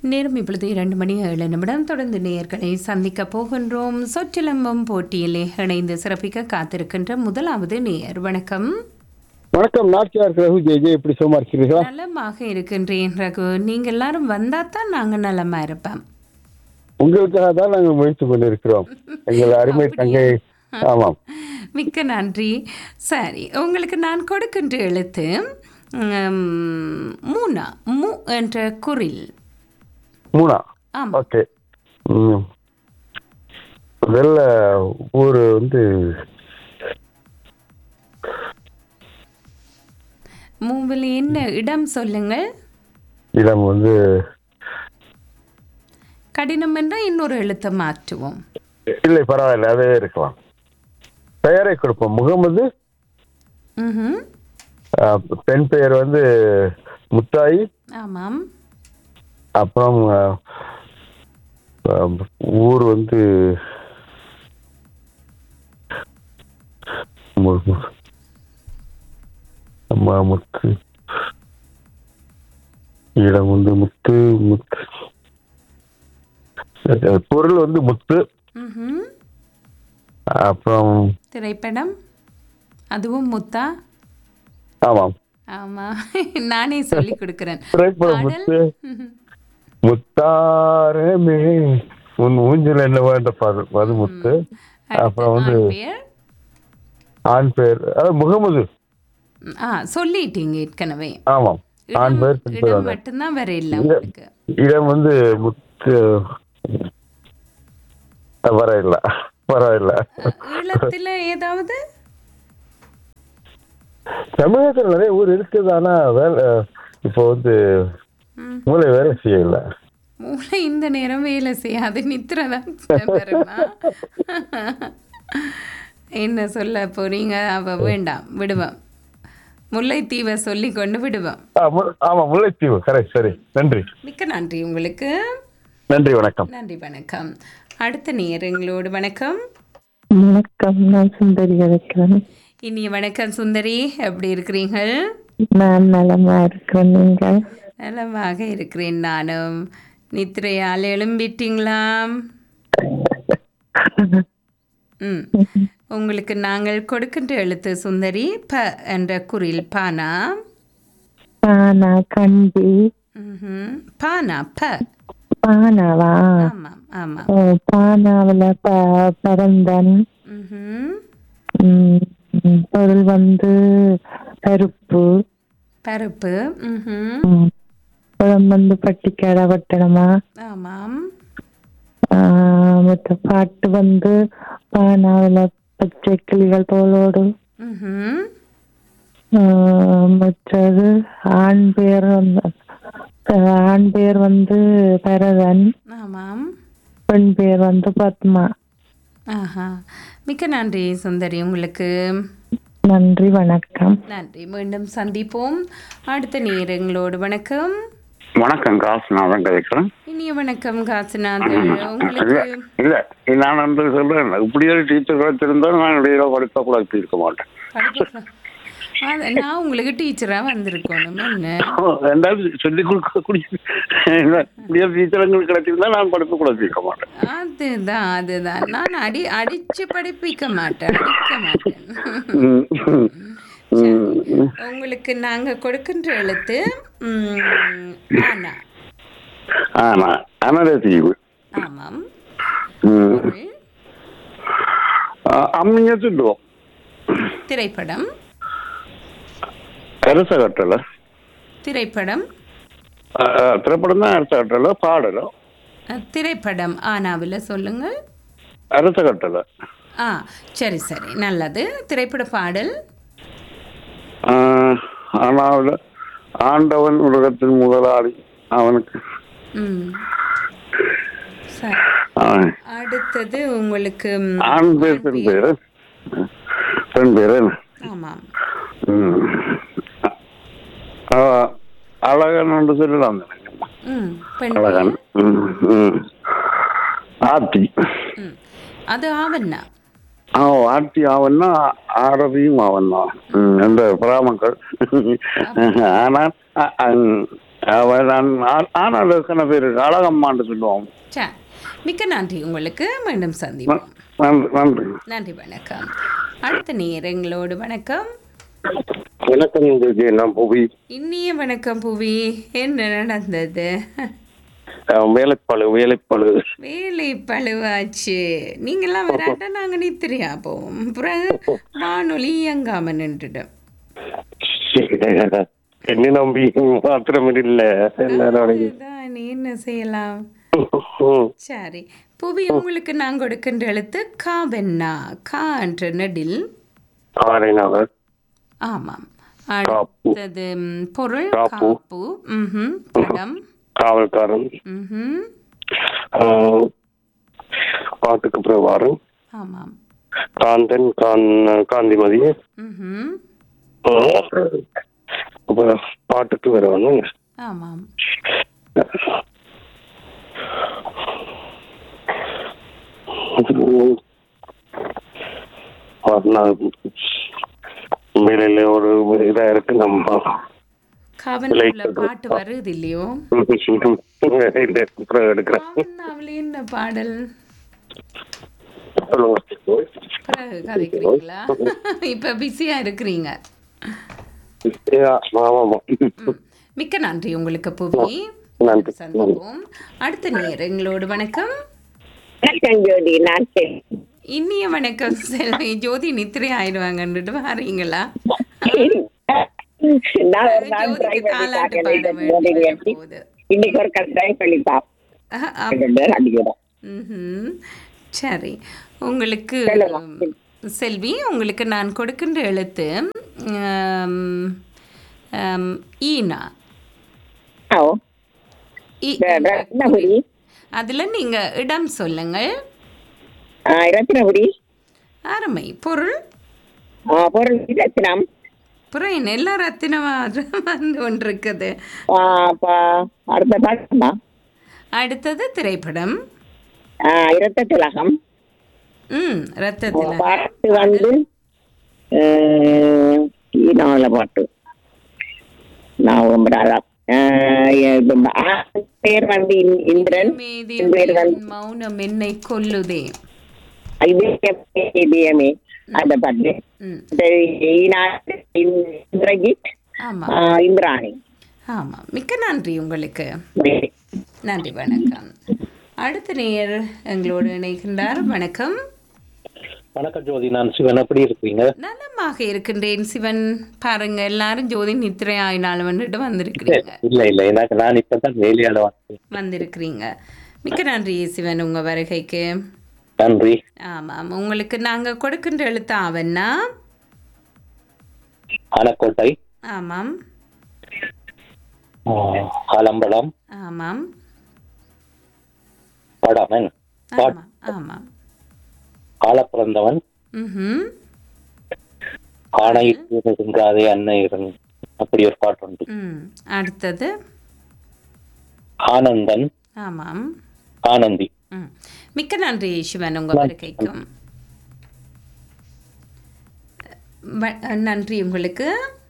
நேரம் இப்பொழுது இரண்டு மணி ஏழு நிமிடம் தொடர்ந்து நேயர்களை சந்திக்க போகின்றோம் சொற்றிலம்பம் போட்டியிலே இணைந்து சிறப்பிக்க காத்திருக்கின்ற முதலாவது நேயர் வணக்கம் வணக்கம் நாட்டியார் ரகு ஜெய ஜெய எப்படி சும்மா இருக்கிறீர்களா நலமாக இருக்கின்றேன் ரகு நீங்க எல்லாரும் வந்தா தான் நாங்க நலமா இருப்போம் உங்களுக்காக தான் நாங்கள் முயற்சி கொண்டிருக்கிறோம் எங்கள் அருமை தங்கை ஆமாம் மிக்க நன்றி சரி உங்களுக்கு நான் கொடுக்கின்ற எழுத்து ம், மூனா மு என்ற குரில் மூணா ஆமா ஓகே ம். முதல்ல ஊர் வந்து மூவில் என்ன இடம் சொல்லுங்கள் இடம் வந்து கடினம் என்றால் இன்னொரு எழுத்தை மாற்றுவோம் இல்லை பரவாயில்ல அதே இருக்கலாம் பெயரை கொடுப்போம் முகமது ம்ஹும். ஆ, பெண் பெயர் வந்து முத்தாயி ஆமாம் அப்புறம் ஆ, ஆ, ஊர் வந்து மு- மு- அம்மா முத்து இடம் வந்து முத்து முத்து பொருள் வந்து முத்து ம்ஹும். அப்புறம் திரைப்படம் அதுவும் முத்தா ஆமாம் ஆமா நானே சொல்லி கொடுக்கிறேன் திரைப்படம் பாடல்? முத்து ம்ஹும். முத்தாரமே உன் ஊஞ்சல் என்ன வேண்ட பாடல் அது முத்து அப்புறம் வந்து ஆண் பெயர் ஆண் பேர் அதாவது முகமது ஆ சொல்லிட்டீங்க ஏற்கனவே ஆமாம் ஆண் பேர் பெண் பேர் இடம் வந்து மட்டும்தான் வேற இல்லை உங்களுக்கு இடம் வந்து முத்து வர இல்ல பரவாயில்ல ஈழத்துல ஏதாவது தமிழகத்தில் நிறைய ஊர் இருக்குது ஆனா வேலை இப்போ வந்து ம். மூளை வேலை செய்யல மூளை இந்த நேரம் வேலை செய்யாது நித்திரதான் வருமா என்ன சொல்ல போறீங்க அவ வேண்டாம் விடுவோம் முல்லைத்தீவை சொல்லி கொண்டு விடுவோம் ஆ, மு- ஆமா முல்லைத்தீவு கரெக்ட் சரி நன்றி மிக்க நன்றி உங்களுக்கு நன்றி வணக்கம் நன்றி வணக்கம் அடுத்த நேரங்களோடு வணக்கம் வணக்கம் நான் சுந்தரி இருக்கிறேன் இனிய வணக்கம் சுந்தரி எப்படி இருக்கிறீர்கள் நான் நலமா இருக்கிறேன் நீங்கள் நலமாக இருக்கிறேன் நானும் நித்திரையால் எழும்பிட்டீங்களா ம் உங்களுக்கு நாங்கள் கொடுக்கின்ற எழுத்து சுந்தரி ப என்ற குரில் பானா பானா கண்டி ம்ஹும். பானா ப பானாவா ஆமாம் ஆமாம் ஓ பானாவில் ப பரந்தன் ம்ஹும். ம், ம், பொருள் வந்து பருப்பு பருப்பு ம்ஹும். ம், புறம் வந்து பட்டிக்காடா பட்டணமா ஆமாம் ஆ, மற்ற பாட்டு வந்து பானாவில் பச்சை கிளிகள் போலோடு ம்ஹும். ஆ, மற்றது ஆண் பேர் வந்து ஆண் பேர் வந்து பரதன் ஆமாம் பெண் பேர் வந்து பத்மா ஆஹா மிக்க நன்றி சுந்தரி உங்களுக்கு நன்றி வணக்கம் நன்றி மீண்டும் சந்திப்போம் அடுத்த நேரங்களோடு வணக்கம் வணக்கம் காசுநாதன் கிடைக்கிறேன் இனிய வணக்கம் காசிநாதன் உங்களுக்கு இல்ல நான் வந்து சொல்றேன் இப்படி ஒரு டீச்சர் கிடைச்சிருந்தா நான் இடையில படிப்ப குழப்பி இருக்க மாட்டேன் படிப்பு- அது நான் உங்களுக்கு டீச்சரா வந்திருக்கணும் என்ன ரெண்டாவது சொல்லி கொடுக்கக்கூடிய இல்ல, இப்படி ஒரு டீச்சர் எங்களுக்கு கிடைச்சிருந்தா நான் படிப்பு குழப்பி இருக்க மாட்டேன் அதுதான் அதுதான் நான் அடி அடிச்சு படிப்பிக்க மாட்டேன் அடிக்க மாட்டேன் ம், ம், சரி. ம். உங்களுக்கு நாங்க கொடுக்கின்ற எழுத்து ம், ஆனா ஆனா அனத தீவு ஆமாம் ம். பொருள், ஆ, அம்மிய திட்டுவோம் திரைப்படம் அரச கட்டளை திரைப்படம் ஆ, ஆ, திரைப்படம் தான் அரச கட்டளை பாடலும் அஹ், திரைப்படம் ஆனாவில் சொல்லுங்கள் அரச கட்டளை ஆ சரி சரி நல்லது திரைப்பட பாடல் ஆ, ஆனால் ஆண்டவன் உலகத்தின் முதலாளி அவனுக்கு ம் சரி ஆ, அடுத்தது உங்களுக்கு ம், ஆண் பேர் பெண் பேர் பெண் பேர் ஆமாம் ம். ஆ, அழகன் என்று சொல்லலாம் நினைக்கிறேன். ம் பெண் அழகன் ம், ம். ஆத்தி ம் அது ஆவண்ணா ஆ ஆர்த்தி ஆவன்னா ஆரதியும் ஆவன்னா ம், இந்த பிராமக்கள் ஆனால் அ- அங்- அவ- நான் ஆ- ஆனால் எத்தனை பேர் இருக்கு அழகம்மான்னு சொல்லுவோம் சரி மிக்க நன்றி உங்களுக்கு மீண்டும் சந்திப்போம் நன்றி நன்றி நன்றி வணக்கம் அடுத்த நேரங்களோடு வணக்கம் வணக்கம் உங்களுக்கு நான் புவி இனிய வணக்கம் புவி என்ன நடந்தது வேலைப்பாடு வேலைப்பாடு வேலை பழுவாச்சு நீங்கெல்லாம் விராட்டா நாங்க நித்திரியா போவோம் பிறகு வானொலி இயங்காம நின்றுடும் என்ன நம்பி மாத்திரம் இல்ல எல்லாரும் அதான் என்ன செய்யலாம் சரி புவி உங்களுக்கு நான் கொடுக்கின்ற எழுத்து காவென்னா கா என்ற நெடில் ஆரைநாதர் ஆமாம் காப்பு. அடுத்தது ம், பொருள் காப்பு. காப்பு ம்ஹும் படம் காவல்காரன் ம்ஹும் ஆஹ், பாட்டுக்கு பிரபாரம் ஆமாம் காந்தன் கான் காந்திமதி ம்ஹும் அப்புறம் பாட்டுக்கு வரவனும் ஆமாம் வேலையில ஒரு இதா இருக்கு நம்ம காவனாவில் பாட்டு வருது இல்லையோ இல்ல, அப்புறம் எடுக்கிறேன் காவனாவில் என்ன பாடல் சொல்லுங்க பிறகு கதைக்கிறீங்களா இப்ப பிஸியா இருக்கிறீங்க ஆமா ஆமா ம். மிக்க நன்றி உங்களுக்கு புவி நன்றி. சந்திப்போம் அடுத்த நேரம் எங்களோடு வணக்கம் வணக்கம் ஜோதி நான் சரி. இனிய வணக்கம் செல்வி ஜோதி நித்திரை ஆயிடுவாங்கன்னுட்டு வாரீங்களா நான் ஒரு நாள் try ஜோதிக்கு பண்ணி தாலாட்டு பார்க்கிறேன். பாட இந்த வேண்டி ஜோதி வர எப்படி? போகுது. இன்னைக்கு ஒரு ட்ரை பண்ணி அஹ், அப்- பார்க்கிறேன் அடிக்கிறேன் ம்ஹும். சரி உங்களுக்கு சொல்லுங்க. செல்வி உங்களுக்கு நான் கொடுக்கின்ற எழுத்து ஆம், ஆம், ஈனா ஓ இ- ர- ரத்னபுரி அதுல நீங்க இடம் சொல்லுங்கள் ஆ, ரத்னபுரி அருமை பொருள் ஆ, பொருள் ரத்னம் புறம் எல்லா ரத்தினமா வந்து ஒன்று இருக்குது ஆ, ப- அடுத்த பாட்டுமா அடுத்தது திரைப்படம் இரத்த திலகம் ம் ரத்தத்தில் பாட்டு வந்து ஈனால பாட்டு நான் ரொம்ப பேர் வந்து இந்- இந்திரன் மேதி என் பேர் வந்து மௌனம் என்னை கொல்லுதே இதயமே இதயமே அந்த பாட்டு ம் இந்த ஈனா- இந்திரஜித் ஆமா ஆ, இந்திராணி ஆமா மிக்க நன்றி உங்களுக்கு நன்றி வணக்கம் அடுத்த நேயர் எங்களோடு இணைகின்றார் வணக்கம் வணக்கம் ஜோதி நான் சிவன் எப்படி இருக்கீங்க நலமாக இருக்கின்றேன் சிவன் பாருங்க எல்லாரும் ஜோதி நித்திரை ஆயினாலும் வந்துட்டு வந்திருக்கிறீங்க இல்ல இல்ல எனக்கு நான் இப்பதான் வேலையாட வந்தேன் வந்திருக்கிறீங்க மிக்க நன்றி சிவன் உங்க வருகைக்கு நன்றி ஆமாம் உங்களுக்கு நாங்க கொடுக்கின்ற எழுத்து ஆவன்னா ஆனக்கோட்டை ஆமாம் ஆஹ், ஆலம்பலம் ஆமாம் படமன் ஆமாம் ஆமாம் காலப்பிறந்தவன் ம் ஆணையிட்டு இருக்கின்றாதே அன்னை இருந் அப்படி ஒரு பாட்டு உண்டு ம் அடுத்தது ஆனந்தன் ஆமாம் ஆனந்தி ம் மிக்க நன்றி சிவன் உங்க வருகைக்கும் வ- நன்றி உங்களுக்கு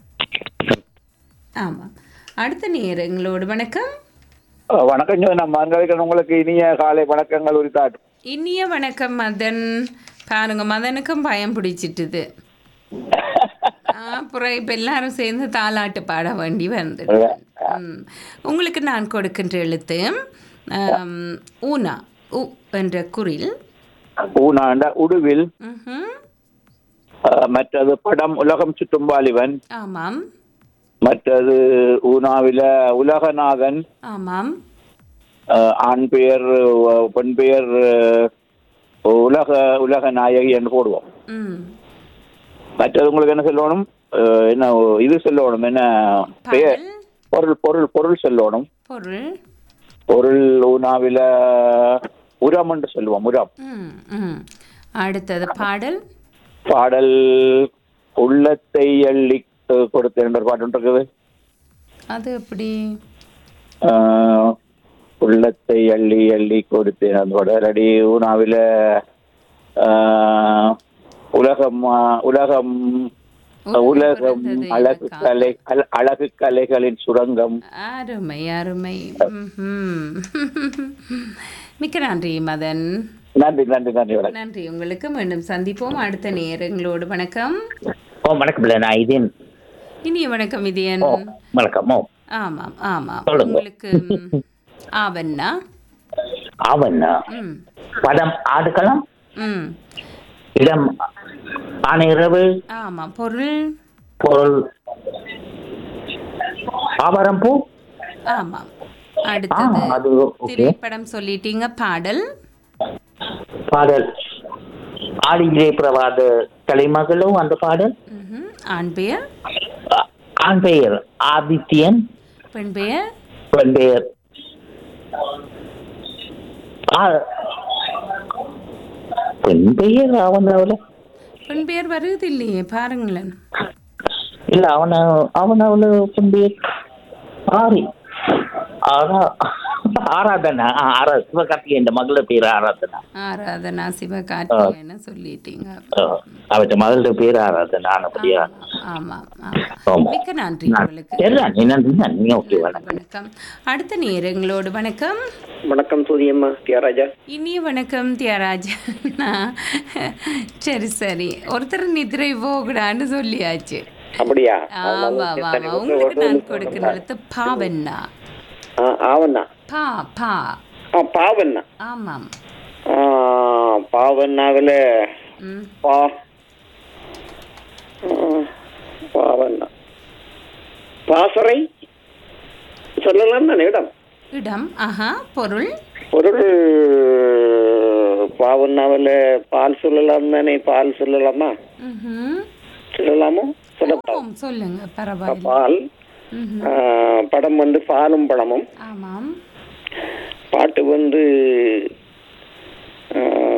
ஆமாம் அடுத்த நேரங்களோடு வணக்கம் வணக்கம் ஜோதி நான் மறந்துவிட்டேன் உங்களுக்கு இனிய காலை வணக்கங்கள் உரித்தாட்டு இனிய வணக்கம் மதன் பாருங்க மதனுக்கும் பயம் பிடிச்சிட்டுது அப்புறம் இப்போ எல்லாரும் சேர்ந்து தாலாட்டு பாட வேண்டி வந்தது ம். உங்களுக்கு நான் கொடுக்கின்ற எழுத்து ஆம், ஊனா உ என்ற குரில் ஊனாண்ட உடுவில் ம்ஹும். அஹ், மற்றது படம் உலகம் சுற்றும் வாலிபன் ஆமாம் மற்றது ஊனாவில உலகநாதன் ஆமாம் அஹ், ஆண் பெயர் அஹ், பெண் பெயர் அஹ், உலக உலக நாயகி என்று போடுவோம் ம் மற்றது உங்களுக்கு என்ன சொல்லணும் அஹ், என்ன இது சொல்லணும் என்ன பெயர் பாடல் பொருள் பொருள் பொருள் சொல்லணும் பொருள் பொருள் ஊனாவில உரம் என்று சொல்லுவோம் உரம் ம் ம் அடுத்தது பாடல் பாடல் உள்ளத்தை அள்ளி அஹ், கொடுத்தேன் என்ற பாட்டு ஒன்று இருக்குது அது எப்படி ஆஹ், உள்ளத்தை அள்ளி அள்ளி கொடுத்தேன் அந்த பாடல் அடி ஊனாவில ஆஹ், உலகம் ஆஹ், உலகம் உலகம் உலகம் பிறந்தது அழகு எனக்காக. கலை அழ- அழகு கலைகளின் சுரங்கம் அருமை அருமை ம்ஹும். மிக்க நன்றி மதன் நன்றி நன்றி நன்றி வணக்கம் நன்றி உங்களுக்கு மீண்டும் சந்திப்போம் அடுத்த நேரங்களோடு வணக்கம் ஓ வணக்கம் இல்லை நான் இதேன் இனிய வணக்கம் இதயன் ஓ வணக்கம் ஓ ஆமாம் ஆமாம் சொல்லுங்க. உங்களுக்கு ம், ஆவண்ணா ஆவண்ணா ம் படம் ஆடுகளம் ம் இடம் ஆனையிரவு ஆமாம் பொருள் பொருள் ஆவாரம் பூ ஆமாம் ஆ அடுத்தது அது ஓகே திரைப்படம் சொல்லிட்டீங்க பாடல் பாடல் ஆடியிலே பிரவாத கலைமகளும் அந்த பாடல் ம்ஹும். ஆண் பெயர் ஆ- ஆண் பெயர் ஆதித்யன் பெண் பெயர் பெண் பெயர் ஆ- பெண் பெயர் அவன் அவள பெண் பெயர் வருது இல்லையே பாருங்களேன் இல்ல அவன அவன் அவள பெண் பெயர் ஆரி ஆரா ஆராதனா ஆ, ஆரா சிவகார்த்திகேயன் மகள பேர் ஆராதனா ஆராதனா சிவகார்த்திகேயன்னு சொல்லிட்டீங்க அவற்ற மகள பேர் ஆராதனா அப்படியா ஆமாம் ஆமாம் ஆமா. மிக்க நன்றி உங்களுக்கு சரிதான் நீ நன்றி நன்றி ஓகே வணக்கம் வணக்கம் அடுத்த நேரங்களோடு வணக்கம் வணக்கம் சூரியம்மா தியாகராஜா இனிய வணக்கம் தியாகராஜா சரி சரி ஒருத்தர் நிதிரை போகடான்னு சொல்லியாச்சு அப்படியா ஆமா ஆமா உங்களுக்கு நான் கொடுக்கிற எழுத்து பாவண்ணா ஆவண்ணா பா பா ஆ பாவண்ணா ஆமாம் ஆ, பாவண்ணாவில் ம் பா ஆ, பாவண்ணா பாசறை சொல்லலாம் தானே இடம் இடம் ஆஹா பொருள் பொருள் பாவண்ணாவில் பால் சொல்லலாம் தானே பால் சொல்லலாமா ம்ஹும். சொல்லலாமோ சொல்லப்பா ஓம் சொல்லுங்க பரவாயில்லை பால் ம்ஹும். ஆ, படம் வந்து பாலும் பழமும் ஆமாம் பாட்டு வந்து ஆ,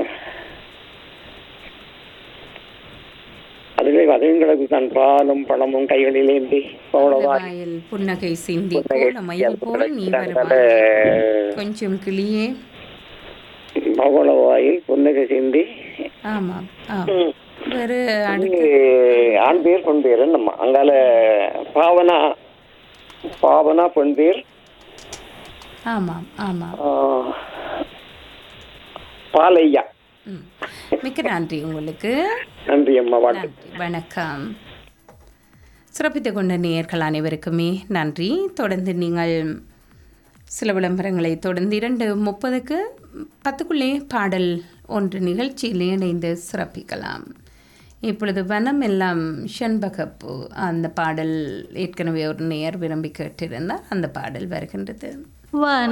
அதுவே அதையும் கிடக்கு தான் பாலும் பழமும் கைகளிலேந்தி பவளவாய் வாயில் புன்னகை சிந்தி புன்னகை போல மயில் போல் நீ அதனால, வருவாய் கொஞ்சம் கிளியே பவளவாயில் புன்னகை சிந்தி ஆமாம் ஆ ம். வேறு இது அடுத்து ஆண் பேர் பெண் பேர் நம்ம அங்கால பாவனா பாவனா பெண் பேர் ஆமாம் ஆமாம் ஆ, பாலையா ம். மிக்க நன்றி உங்களுக்கு நன்றி அம்மா வாழ்த்து நன்றி வணக்கம் சிறப்பித்து கொண்ட நேயர்கள் அனைவருக்குமே நன்றி தொடர்ந்து நீங்கள் சில விளம்பரங்களை தொடர்ந்து இரண்டு முப்பதுக்கு பத்துக்குள்ளே பாடல் ஒன்று நிகழ்ச்சியில் இணைந்து சிறப்பிக்கலாம் இப்பொழுது வனம் எல்லாம் செண்பகப்பூ அந்த பாடல் ஏற்கனவே ஒரு நேயர் விரும்பி கேட்டிருந்தார் அந்த பாடல் வருகின்றது வன